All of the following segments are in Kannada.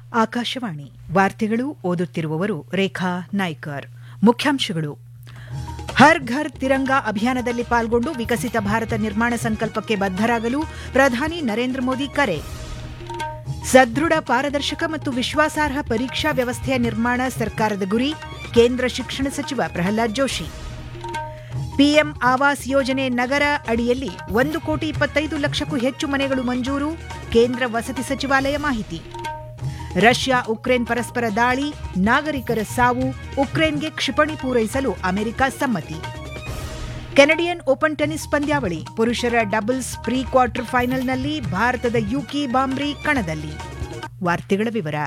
ಆಕಾಶವಾಣಿ ವಾರ್ತೆಗಳು ಓದುತ್ತಿರುವವರು ರೇಖಾ ನಾಯ್ಕರ್ ಮುಖ್ಯಾಂಶಗಳು ಹರ್ ಘರ್ ತಿರಂಗ ಅಭಿಯಾನದಲ್ಲಿ ಪಾಲ್ಗೊಂಡು ವಿಕಸಿತ ಭಾರತ ನಿರ್ಮಾಣ ಸಂಕಲ್ಪಕ್ಕೆ ಬದ್ಧರಾಗಲು ಪ್ರಧಾನಿ ನರೇಂದ್ರ ಮೋದಿ ಕರೆ ಸದೃಢ ಪಾರದರ್ಶಕ ಮತ್ತು ವಿಶ್ವಾಸಾರ್ಹ ಪರೀಕ್ಷಾ ವ್ಯವಸ್ಥೆಯ ನಿರ್ಮಾಣ ಸರ್ಕಾರದ ಗುರಿ ಕೇಂದ್ರ ಶಿಕ್ಷಣ ಸಚಿವ ಪ್ರಹ್ಲಾದ್ ಜೋಶಿ ಪಿಎಂ ಆವಾಸ್ ಯೋಜನೆ ನಗರ ಅಡಿಯಲ್ಲಿ ಒಂದು ಕೋಟಿ ಇಪ್ಪತ್ತೈದು ಲಕ್ಷಕ್ಕೂ ಹೆಚ್ಚು ಮನೆಗಳು ಮಂಜೂರು ಕೇಂದ್ರ ವಸತಿ ಸಚಿವಾಲಯ ಮಾಹಿತಿ ರಷ್ಯಾ ಉಕ್ರೇನ್ ಪರಸ್ಪರ ದಾಳಿ ನಾಗರಿಕರ ಸಾವು ಉಕ್ರೇನ್ಗೆ ಕ್ಷಿಪಣಿ ಪೂರೈಸಲು ಅಮೆರಿಕ ಸಮ್ಮತಿ ಕೆನಡಿಯನ್ ಓಪನ್ ಟೆನಿಸ್ ಪಂದ್ಯಾವಳಿ ಪುರುಷರ ಡಬಲ್ಸ್ ಪ್ರೀ ಕ್ವಾರ್ಟರ್ ಫೈನಲ್ನಲ್ಲಿ ಭಾರತದ ಯುಕಿ ಬಾಂಬ್ರಿ ಕಣದಲ್ಲಿ ವಾರ್ತೆಗಳ ವಿವರ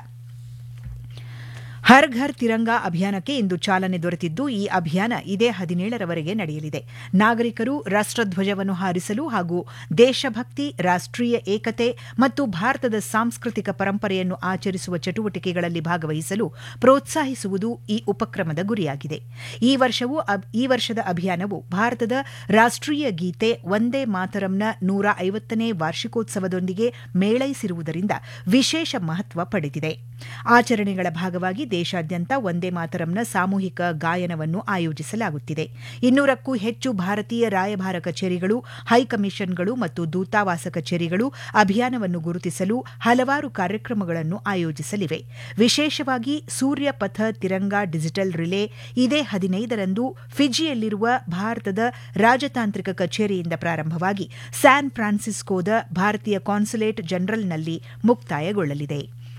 ಹರ್ ಘರ್ ತಿರಂಗಾ ಅಭಿಯಾನಕ್ಕೆ ಇಂದು ಚಾಲನೆ ದೊರೆತಿದ್ದು ಈ ಅಭಿಯಾನ ಇದೇ ಹದಿನೇಳರವರೆಗೆ ನಡೆಯಲಿದೆ ನಾಗರಿಕರು ರಾಷ್ಟ್ರಧ್ವಜವನ್ನು ಹಾರಿಸಲು ಹಾಗೂ ದೇಶಭಕ್ತಿ ರಾಷ್ಟ್ರೀಯ ಏಕತೆ ಮತ್ತು ಭಾರತದ ಸಾಂಸ್ಕೃತಿಕ ಪರಂಪರೆಯನ್ನು ಆಚರಿಸುವ ಚಟುವಟಿಕೆಗಳಲ್ಲಿ ಭಾಗವಹಿಸಲು ಪ್ರೋತ್ಸಾಹಿಸುವುದು ಈ ಉಪಕ್ರಮದ ಗುರಿಯಾಗಿದೆ ಈ ವರ್ಷವೂ ಈ ವರ್ಷದ ಅಭಿಯಾನವು ಭಾರತದ ರಾಷ್ಟ್ರೀಯ ಗೀತೆ ವಂದೇ ಮಾತರಂನ ನೂರ ಐವತ್ತನೇ ವಾರ್ಷಿಕೋತ್ಸವದೊಂದಿಗೆ ಮೇಳೈಸಿರುವುದರಿಂದ ವಿಶೇಷ ಮಹತ್ವ ಪಡೆದಿದೆ ಆಚರಣೆಗಳ ಭಾಗವಾಗಿ ದೇಶಾದ್ಯಂತ ವಂದೇ ಮಾತರಂನ ಸಾಮೂಹಿಕ ಗಾಯನವನ್ನು ಆಯೋಜಿಸಲಾಗುತ್ತಿದೆ ಇನ್ನೂರಕ್ಕೂ ಹೆಚ್ಚು ಭಾರತೀಯ ರಾಯಭಾರ ಕಚೇರಿಗಳು ಹೈಕಮಿಷನ್ಗಳು ಮತ್ತು ದೂತಾವಾಸ ಕಚೇರಿಗಳು ಅಭಿಯಾನವನ್ನು ಗುರುತಿಸಲು ಹಲವಾರು ಕಾರ್ಯಕ್ರಮಗಳನ್ನು ಆಯೋಜಿಸಲಿವೆ ವಿಶೇಷವಾಗಿ ಸೂರ್ಯ ಪಥ ತಿರಂಗಾ ಡಿಜಿಟಲ್ ರಿಲೇ ಇದೇ ಹದಿನೈದರಂದು ಫಿಜಿಯಲ್ಲಿರುವ ಭಾರತದ ರಾಜತಾಂತ್ರಿಕ ಕಚೇರಿಯಿಂದ ಪ್ರಾರಂಭವಾಗಿ ಸ್ಯಾನ್ ಫ್ರಾನ್ಸಿಸ್ಕೋದ ಭಾರತೀಯ ಕಾನ್ಸುಲೇಟ್ ಜನರಲ್ನಲ್ಲಿ ಮುಕ್ತಾಯಗೊಳ್ಳಲಿದೆ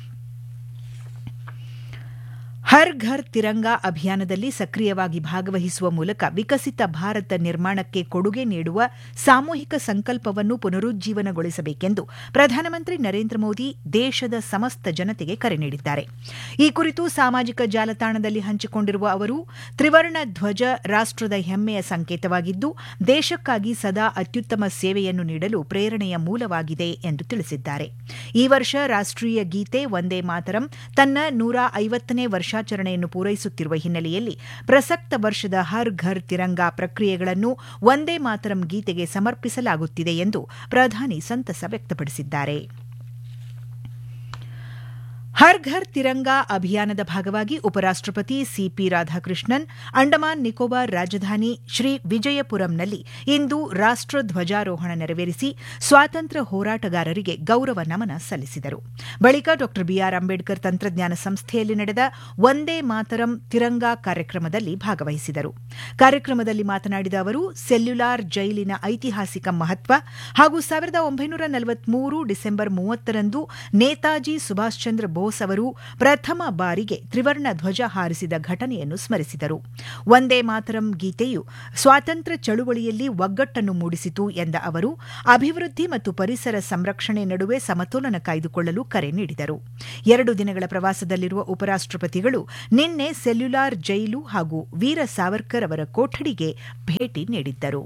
ಹರ್ ಘರ್ ತಿರಂಗಾ ಅಭಿಯಾನದಲ್ಲಿ ಸಕ್ರಿಯವಾಗಿ ಭಾಗವಹಿಸುವ ಮೂಲಕ ವಿಕಸಿತ ಭಾರತ ನಿರ್ಮಾಣಕ್ಕೆ ಕೊಡುಗೆ ನೀಡುವ ಸಾಮೂಹಿಕ ಸಂಕಲ್ಪವನ್ನು ಪುನರುಜ್ಜೀವನಗೊಳಿಸಬೇಕೆಂದು ಪ್ರಧಾನಮಂತ್ರಿ ನರೇಂದ್ರ ಮೋದಿ ದೇಶದ ಸಮಸ್ತ ಜನತೆಗೆ ಕರೆ ನೀಡಿದ್ದಾರೆ ಈ ಕುರಿತು ಸಾಮಾಜಿಕ ಜಾಲತಾಣದಲ್ಲಿ ಹಂಚಿಕೊಂಡಿರುವ ಅವರು ತ್ರಿವರ್ಣ ಧ್ವಜ ರಾಷ್ಟದ ಹೆಮ್ಮೆಯ ಸಂಕೇತವಾಗಿದ್ದು ದೇಶಕ್ಕಾಗಿ ಸದಾ ಅತ್ಯುತ್ತಮ ಸೇವೆಯನ್ನು ನೀಡಲು ಪ್ರೇರಣೆಯ ಮೂಲವಾಗಿದೆ ಎಂದು ತಿಳಿಸಿದ್ದಾರೆ ಈ ವರ್ಷ ರಾಷ್ಟ್ರೀಯ ಗೀತೆ ವಂದೇ ಮಾತರಂ ತನ್ನ ನೂರ ಐವತ್ತನೇ ವರ್ಷಾಚರಣೆಯನ್ನು ಪೂರೈಸುತ್ತಿರುವ ಹಿನ್ನೆಲೆಯಲ್ಲಿ ಪ್ರಸಕ್ತ ವರ್ಷದ ಹರ್ ಘರ್ ತಿರಂಗಾ ಪ್ರಕ್ರಿಯೆಗಳನ್ನು ವಂದೇ ಮಾತರಂ ಗೀತೆಗೆ ಸಮರ್ಪಿಸಲಾಗುತ್ತಿದೆ ಎಂದು ಪ್ರಧಾನಿ ಸಂತಸ ವ್ಯಕ್ತಪಡಿಸಿದ್ದಾರೆ ಹರ್ ಘರ್ ತಿರಂಗಾ ಅಭಿಯಾನದ ಭಾಗವಾಗಿ ಉಪರಾಷ್ಟಪತಿ ಸಿಪಿ ರಾಧಾಕೃಷ್ಣನ್ ಅಂಡಮಾನ್ ನಿಕೋಬಾರ್ ರಾಜಧಾನಿ ಶ್ರೀ ವಿಜಯಪುರಂನಲ್ಲಿ ಇಂದು ರಾಷ್ಟ ಧ್ವಜಾರೋಹಣ ನೆರವೇರಿಸಿ ಸ್ವಾತಂತ್ರ್ಯ ಹೋರಾಟಗಾರರಿಗೆ ಗೌರವ ನಮನ ಸಲ್ಲಿಸಿದರು ಬಳಿಕ ಡಾ ಬಿಆರ್ ಅಂಬೇಡ್ಕರ್ ತಂತ್ರಜ್ಞಾನ ಸಂಸ್ಥೆಯಲ್ಲಿ ನಡೆದ ವಂದೇ ಮಾತರಂ ತಿರಂಗಾ ಕಾರ್ಯಕ್ರಮದಲ್ಲಿ ಭಾಗವಹಿಸಿದರು ಕಾರ್ಯಕ್ರಮದಲ್ಲಿ ಮಾತನಾಡಿದ ಅವರು ಸೆಲ್ಯುಲಾರ್ ಜೈಲಿನ ಐತಿಹಾಸಿಕ ಮಹತ್ವ ಹಾಗೂ ಸಾವಿರದ ಒಂಬೈನೂರ ನಲವತ್ಮೂರು ಡಿಸೆಂಬರ್ ಮೂವತ್ತರಂದು ನೇತಾಜಿ ಸುಭಾಷ್ ಚಂದ್ರ ಬೋಸ್ ಅವರು ಪ್ರಥಮ ಬಾರಿಗೆ ತ್ರಿವರ್ಣ ಧ್ವಜ ಹಾರಿಸಿದ ಘಟನೆಯನ್ನು ಸ್ಮರಿಸಿದರು ವಂದೇ ಮಾತರಂ ಗೀತೆಯು ಸ್ವಾತಂತ್ರ್ಯ ಚಳುವಳಿಯಲ್ಲಿ ಒಗ್ಗಟ್ಟನ್ನು ಮೂಡಿಸಿತು ಎಂದ ಅವರು ಅಭಿವೃದ್ಧಿ ಮತ್ತು ಪರಿಸರ ಸಂರಕ್ಷಣೆ ನಡುವೆ ಸಮತೋಲನ ಕಾಯ್ದುಕೊಳ್ಳಲು ಕರೆ ನೀಡಿದರು ಎರಡು ದಿನಗಳ ಪ್ರವಾಸದಲ್ಲಿರುವ ಉಪರಾಷ್ಟಪತಿಗಳು ನಿನ್ನೆ ಸೆಲ್ಯುಲಾರ್ ಜೈಲು ಹಾಗೂ ವೀರ ಸಾವರ್ಕರ್ ಅವರ ಕೊಠಡಿಗೆ ಭೇಟಿ ನೀಡಿದ್ದರು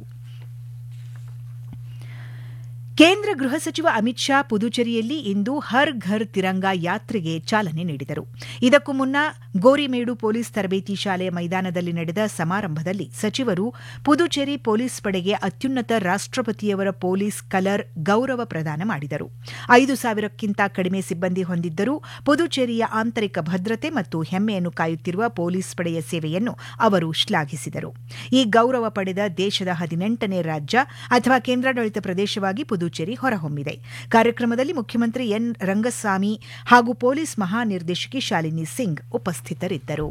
ಕೇಂದ್ರ ಗೃಹ ಸಚಿವ ಅಮಿತ್ ಶಾ ಪುದುಚೇರಿಯಲ್ಲಿ ಇಂದು ಹರ್ ಘರ್ ತಿರಂಗಾ ಯಾತ್ರೆಗೆ ಚಾಲನೆ ನೀಡಿದರು ಇದಕ್ಕೂ ಮುನ್ನ ಗೋರಿಮೇಡು ಪೊಲೀಸ್ ತರಬೇತಿ ಶಾಲೆಯ ಮೈದಾನದಲ್ಲಿ ನಡೆದ ಸಮಾರಂಭದಲ್ಲಿ ಸಚಿವರು ಪುದುಚೇರಿ ಪೊಲೀಸ್ ಪಡೆಗೆ ಅತ್ಯುನ್ನತ ರಾಷ್ಟಪತಿಯವರ ಪೊಲೀಸ್ ಕಲರ್ ಗೌರವ ಪ್ರದಾನ ಮಾಡಿದರು ಐದು ಸಾವಿರಕ್ಕಿಂತ ಕಡಿಮೆ ಸಿಬ್ಬಂದಿ ಹೊಂದಿದ್ದರೂ ಪುದುಚೇರಿಯ ಆಂತರಿಕ ಭದ್ರತೆ ಮತ್ತು ಹೆಮ್ಮೆಯನ್ನು ಕಾಯುತ್ತಿರುವ ಪೊಲೀಸ್ ಪಡೆಯ ಸೇವೆಯನ್ನು ಅವರು ಶ್ಲಾಘಿಸಿದರು ಈ ಗೌರವ ಪಡೆದ ದೇಶದ ಹದಿನೆಂಟನೇ ರಾಜ್ಯ ಅಥವಾ ಕೇಂದ್ರಾಡಳಿತ ಪ್ರದೇಶವಾಗಿ ಪುದುಚೇರಿ ಹೊರಹೊಮ್ಮಿದೆ ಕಾರ್ಯಕ್ರಮದಲ್ಲಿ ಮುಖ್ಯಮಂತ್ರಿ ಎನ್ ರಂಗಸ್ವಾಮಿ ಹಾಗೂ ಪೊಲೀಸ್ ಮಹಾನಿರ್ದೇಶಕಿ ಶಾಲಿನಿ ಸಿಂಗ್ ಉಪಸ್ಥಿತರಿದ್ದರು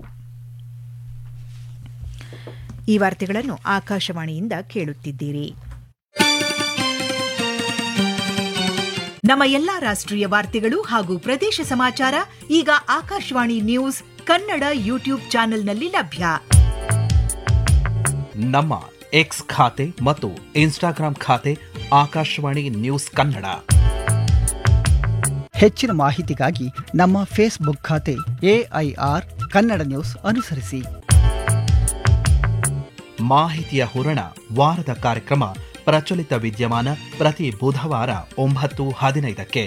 ಈ ವಾರ್ತೆಗಳನ್ನು ಆಕಾಶವಾಣಿಯಿಂದ ಕೇಳುತ್ತಿದ್ದೀರಿ ನಮ್ಮ ಎಲ್ಲಾ ರಾಷ್ಟ್ರೀಯ ವಾರ್ತೆಗಳು ಹಾಗೂ ಪ್ರದೇಶ ಸಮಾಚಾರ ಈಗ ಆಕಾಶವಾಣಿ ನ್ಯೂಸ್ ಕನ್ನಡ ಯೂಟ್ಯೂಬ್ ಚಾನೆಲ್ನಲ್ಲಿ ಲಭ್ಯ ನಮ್ಮ ಎಕ್ಸ್ ಖಾತೆ ಮತ್ತು ಇನ್ಸ್ಟಾಗ್ರಾಂ ಖಾತೆ ಆಕಾಶವಾಣಿ ನ್ಯೂಸ್ ಕನ್ನಡ ಹೆಚ್ಚಿನ ಮಾಹಿತಿಗಾಗಿ ನಮ್ಮ ಫೇಸ್ಬುಕ್ ಖಾತೆ ಎಐಆರ್ ಕನ್ನಡ ನ್ಯೂಸ್ ಅನುಸರಿಸಿ ಮಾಹಿತಿಯ ಹೂರಣ ವಾರದ ಕಾರ್ಯಕ್ರಮ ಪ್ರಚಲಿತ ವಿದ್ಯಮಾನ ಪ್ರತಿ ಬುಧವಾರ ಒಂಬತ್ತು ಹದಿನೈದಕ್ಕೆ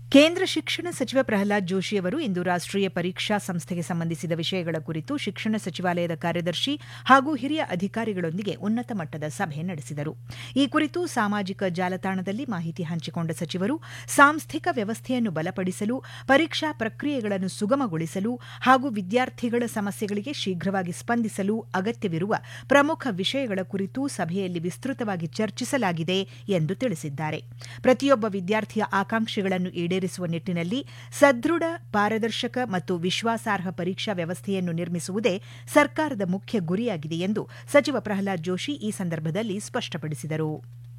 ಕೇಂದ್ರ ಶಿಕ್ಷಣ ಸಚಿವ ಪ್ರಹ್ಲಾದ್ ಜೋಶಿ ಅವರು ಇಂದು ರಾಷ್ಟೀಯ ಪರೀಕ್ಷಾ ಸಂಸ್ಥೆಗೆ ಸಂಬಂಧಿಸಿದ ವಿಷಯಗಳ ಕುರಿತು ಶಿಕ್ಷಣ ಸಚಿವಾಲಯದ ಕಾರ್ಯದರ್ಶಿ ಹಾಗೂ ಹಿರಿಯ ಅಧಿಕಾರಿಗಳೊಂದಿಗೆ ಉನ್ನತ ಮಟ್ಟದ ಸಭೆ ನಡೆಸಿದರು ಈ ಕುರಿತು ಸಾಮಾಜಿಕ ಜಾಲತಾಣದಲ್ಲಿ ಮಾಹಿತಿ ಹಂಚಿಕೊಂಡ ಸಚಿವರು ಸಾಂಸ್ಥಿಕ ವ್ಯವಸ್ಥೆಯನ್ನು ಬಲಪಡಿಸಲು ಪರೀಕ್ಷಾ ಪ್ರಕ್ರಿಯೆಗಳನ್ನು ಸುಗಮಗೊಳಿಸಲು ಹಾಗೂ ವಿದ್ಯಾರ್ಥಿಗಳ ಸಮಸ್ಯೆಗಳಿಗೆ ಶೀಘ್ರವಾಗಿ ಸ್ಪಂದಿಸಲು ಅಗತ್ಯವಿರುವ ಪ್ರಮುಖ ವಿಷಯಗಳ ಕುರಿತು ಸಭೆಯಲ್ಲಿ ವಿಸ್ತೃತವಾಗಿ ಚರ್ಚಿಸಲಾಗಿದೆ ಎಂದು ತಿಳಿಸಿದ್ದಾರೆ ಪ್ರತಿಯೊಬ್ಬ ವಿದ್ಯಾರ್ಥಿಯ ಆಕಾಂಕ್ಷೆಗಳನ್ನು ಈಡೇರಿಸುವ ನಿಟ್ಟಿನಲ್ಲಿ ಸದೃಢ ಪಾರದರ್ಶಕ ಮತ್ತು ವಿಶ್ವಾಸಾರ್ಹ ಪರೀಕ್ಷಾ ವ್ಯವಸ್ಥೆಯನ್ನು ನಿರ್ಮಿಸುವುದೇ ಸರ್ಕಾರದ ಮುಖ್ಯ ಗುರಿಯಾಗಿದೆ ಎಂದು ಸಚಿವ ಪ್ರಹ್ಲಾದ್ ಜೋಶಿ ಈ ಸಂದರ್ಭದಲ್ಲಿ ಸ್ಪಷ್ಟಪಡಿಸಿದರು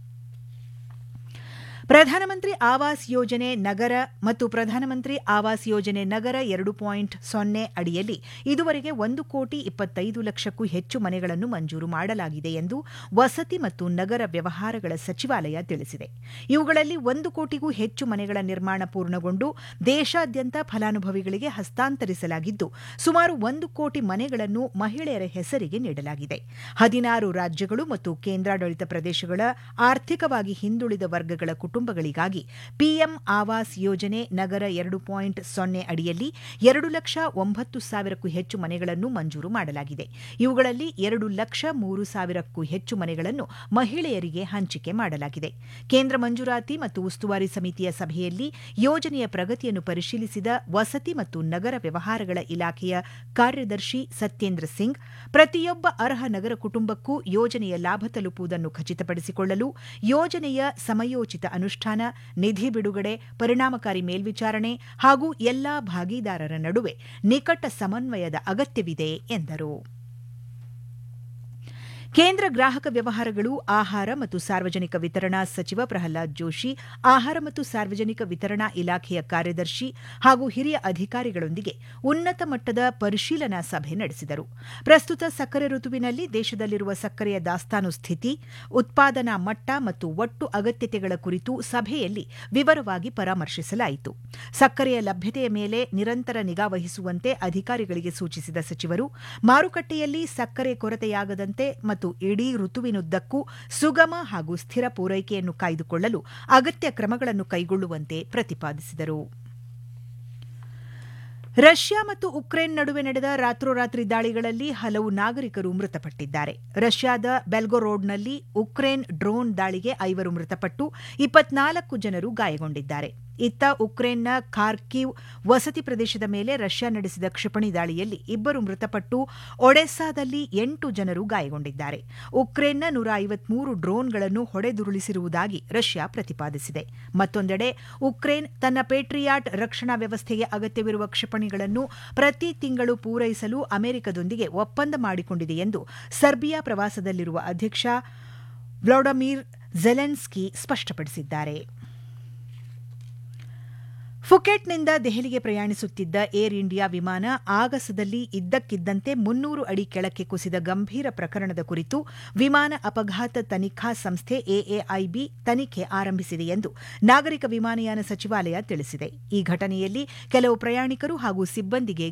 ಪ್ರಧಾನಮಂತ್ರಿ ಆವಾಸ್ ಯೋಜನೆ ನಗರ ಮತ್ತು ಪ್ರಧಾನಮಂತ್ರಿ ಆವಾಸ್ ಯೋಜನೆ ನಗರ ಎರಡು ಪಾಯಿಂಟ್ ಸೊನ್ನೆ ಅಡಿಯಲ್ಲಿ ಇದುವರೆಗೆ ಒಂದು ಕೋಟಿ ಇಪ್ಪತ್ತೈದು ಲಕ್ಷಕ್ಕೂ ಹೆಚ್ಚು ಮನೆಗಳನ್ನು ಮಂಜೂರು ಮಾಡಲಾಗಿದೆ ಎಂದು ವಸತಿ ಮತ್ತು ನಗರ ವ್ಯವಹಾರಗಳ ಸಚಿವಾಲಯ ತಿಳಿಸಿದೆ ಇವುಗಳಲ್ಲಿ ಒಂದು ಕೋಟಿಗೂ ಹೆಚ್ಚು ಮನೆಗಳ ನಿರ್ಮಾಣ ಪೂರ್ಣಗೊಂಡು ದೇಶಾದ್ಯಂತ ಫಲಾನುಭವಿಗಳಿಗೆ ಹಸ್ತಾಂತರಿಸಲಾಗಿದ್ದು ಸುಮಾರು ಒಂದು ಕೋಟಿ ಮನೆಗಳನ್ನು ಮಹಿಳೆಯರ ಹೆಸರಿಗೆ ನೀಡಲಾಗಿದೆ ಹದಿನಾರು ರಾಜ್ಯಗಳು ಮತ್ತು ಕೇಂದ್ರಾಡಳಿತ ಪ್ರದೇಶಗಳ ಆರ್ಥಿಕವಾಗಿ ಹಿಂದುಳಿದ ವರ್ಗಗಳ ಕುಟುಂಬಗಳಿಗಾಗಿ ಪಿಎಂ ಆವಾಸ್ ಯೋಜನೆ ನಗರ ಎರಡು ಪಾಯಿಂಟ್ ಸೊನ್ನೆ ಅಡಿಯಲ್ಲಿ ಎರಡು ಲಕ್ಷ ಒಂಬತ್ತು ಸಾವಿರಕ್ಕೂ ಹೆಚ್ಚು ಮನೆಗಳನ್ನು ಮಂಜೂರು ಮಾಡಲಾಗಿದೆ ಇವುಗಳಲ್ಲಿ ಎರಡು ಲಕ್ಷ ಮೂರು ಸಾವಿರಕ್ಕೂ ಹೆಚ್ಚು ಮನೆಗಳನ್ನು ಮಹಿಳೆಯರಿಗೆ ಹಂಚಿಕೆ ಮಾಡಲಾಗಿದೆ ಕೇಂದ್ರ ಮಂಜೂರಾತಿ ಮತ್ತು ಉಸ್ತುವಾರಿ ಸಮಿತಿಯ ಸಭೆಯಲ್ಲಿ ಯೋಜನೆಯ ಪ್ರಗತಿಯನ್ನು ಪರಿಶೀಲಿಸಿದ ವಸತಿ ಮತ್ತು ನಗರ ವ್ಯವಹಾರಗಳ ಇಲಾಖೆಯ ಕಾರ್ಯದರ್ಶಿ ಸತ್ಯೇಂದ್ರ ಸಿಂಗ್ ಪ್ರತಿಯೊಬ್ಬ ಅರ್ಹ ನಗರ ಕುಟುಂಬಕ್ಕೂ ಯೋಜನೆಯ ಲಾಭ ತಲುಪುವುದನ್ನು ಖಚಿತಪಡಿಸಿಕೊಳ್ಳಲು ಯೋಜನೆಯ ಸಮಯೋಚಿತ ಅನುಷ್ಠಾನ ನಿಧಿ ಬಿಡುಗಡೆ ಪರಿಣಾಮಕಾರಿ ಮೇಲ್ವಿಚಾರಣೆ ಹಾಗೂ ಎಲ್ಲಾ ಭಾಗಿದಾರರ ನಡುವೆ ನಿಕಟ ಸಮನ್ವಯದ ಅಗತ್ಯವಿದೆ ಎಂದರು ಕೇಂದ್ರ ಗ್ರಾಹಕ ವ್ಯವಹಾರಗಳು ಆಹಾರ ಮತ್ತು ಸಾರ್ವಜನಿಕ ವಿತರಣಾ ಸಚಿವ ಪ್ರಹ್ಲಾದ್ ಜೋಶಿ ಆಹಾರ ಮತ್ತು ಸಾರ್ವಜನಿಕ ವಿತರಣಾ ಇಲಾಖೆಯ ಕಾರ್ಯದರ್ಶಿ ಹಾಗೂ ಹಿರಿಯ ಅಧಿಕಾರಿಗಳೊಂದಿಗೆ ಉನ್ನತ ಮಟ್ಟದ ಪರಿಶೀಲನಾ ಸಭೆ ನಡೆಸಿದರು ಪ್ರಸ್ತುತ ಸಕ್ಕರೆ ಋತುವಿನಲ್ಲಿ ದೇಶದಲ್ಲಿರುವ ಸಕ್ಕರೆಯ ದಾಸ್ತಾನು ಸ್ಥಿತಿ ಉತ್ಪಾದನಾ ಮಟ್ಟ ಮತ್ತು ಒಟ್ಟು ಅಗತ್ಯತೆಗಳ ಕುರಿತು ಸಭೆಯಲ್ಲಿ ವಿವರವಾಗಿ ಪರಾಮರ್ಶಿಸಲಾಯಿತು ಸಕ್ಕರೆಯ ಲಭ್ಯತೆಯ ಮೇಲೆ ನಿರಂತರ ನಿಗಾ ವಹಿಸುವಂತೆ ಅಧಿಕಾರಿಗಳಿಗೆ ಸೂಚಿಸಿದ ಸಚಿವರು ಮಾರುಕಟ್ಟೆಯಲ್ಲಿ ಸಕ್ಕರೆ ಕೊರತೆಯಾಗದಂತೆ ಮತ್ತು ಇಡೀ ಋತುವಿನುದ್ದಕ್ಕೂ ಸುಗಮ ಹಾಗೂ ಸ್ಥಿರ ಪೂರೈಕೆಯನ್ನು ಕಾಯ್ದುಕೊಳ್ಳಲು ಅಗತ್ಯ ಕ್ರಮಗಳನ್ನು ಕೈಗೊಳ್ಳುವಂತೆ ಪ್ರತಿಪಾದಿಸಿದರು ರಷ್ಯಾ ಮತ್ತು ಉಕ್ರೇನ್ ನಡುವೆ ನಡೆದ ರಾತ್ರೋರಾತ್ರಿ ದಾಳಿಗಳಲ್ಲಿ ಹಲವು ನಾಗರಿಕರು ಮೃತಪಟ್ಟಿದ್ದಾರೆ ರಷ್ಯಾದ ಬೆಲ್ಗೊರೋಡ್ನಲ್ಲಿ ಉಕ್ರೇನ್ ಡ್ರೋನ್ ದಾಳಿಗೆ ಐವರು ಮೃತಪಟ್ಟು ಇಪ್ಪತ್ನಾಲ್ಕು ಜನರು ಗಾಯಗೊಂಡಿದ್ದಾರೆ ಇತ್ತ ಉಕ್ರೇನ್ನ ಖಾರ್ಕಿವ್ ವಸತಿ ಪ್ರದೇಶದ ಮೇಲೆ ರಷ್ಯಾ ನಡೆಸಿದ ಕ್ಷಿಪಣಿ ದಾಳಿಯಲ್ಲಿ ಇಬ್ಬರು ಮೃತಪಟ್ಟು ಒಡೆಸ್ಸಾದಲ್ಲಿ ಎಂಟು ಜನರು ಗಾಯಗೊಂಡಿದ್ದಾರೆ ಉಕ್ರೇನ್ನ ನೂರ ಐವತ್ಮೂರು ಡ್ರೋನ್ಗಳನ್ನು ಹೊಡೆದುರುಳಿಸಿರುವುದಾಗಿ ರಷ್ಯಾ ಪ್ರತಿಪಾದಿಸಿದೆ ಮತ್ತೊಂದೆಡೆ ಉಕ್ರೇನ್ ತನ್ನ ಪೇಟ್ರಿಯಾಟ್ ರಕ್ಷಣಾ ವ್ಯವಸ್ಥೆಗೆ ಅಗತ್ಯವಿರುವ ಕ್ಷಿಪಣಿಗಳನ್ನು ಪ್ರತಿ ತಿಂಗಳು ಪೂರೈಸಲು ಅಮೆರಿಕದೊಂದಿಗೆ ಒಪ್ಪಂದ ಮಾಡಿಕೊಂಡಿದೆ ಎಂದು ಸರ್ಬಿಯಾ ಪ್ರವಾಸದಲ್ಲಿರುವ ಅಧ್ಯಕ್ಷ ವ್ಲಾಡಮಿರ್ ಝೆಲೆನ್ಸ್ಕಿ ಸ್ಪಷ್ಟಪಡಿಸಿದ್ದಾರೆ ಫುಕೆಟ್ನಿಂದ ದೆಹಲಿಗೆ ಪ್ರಯಾಣಿಸುತ್ತಿದ್ದ ಏರ್ ಇಂಡಿಯಾ ವಿಮಾನ ಆಗಸದಲ್ಲಿ ಇದ್ದಕ್ಕಿದ್ದಂತೆ ಮುನ್ನೂರು ಅಡಿ ಕೆಳಕ್ಕೆ ಕುಸಿದ ಗಂಭೀರ ಪ್ರಕರಣದ ಕುರಿತು ವಿಮಾನ ಅಪಘಾತ ತನಿಖಾ ಸಂಸ್ಥೆ ಎಎಐಬಿ ತನಿಖೆ ಆರಂಭಿಸಿದೆ ಎಂದು ನಾಗರಿಕ ವಿಮಾನಯಾನ ಸಚಿವಾಲಯ ತಿಳಿಸಿದೆ ಈ ಘಟನೆಯಲ್ಲಿ ಕೆಲವು ಪ್ರಯಾಣಿಕರು ಹಾಗೂ ಸಿಬ್ಬಂದಿಗೆ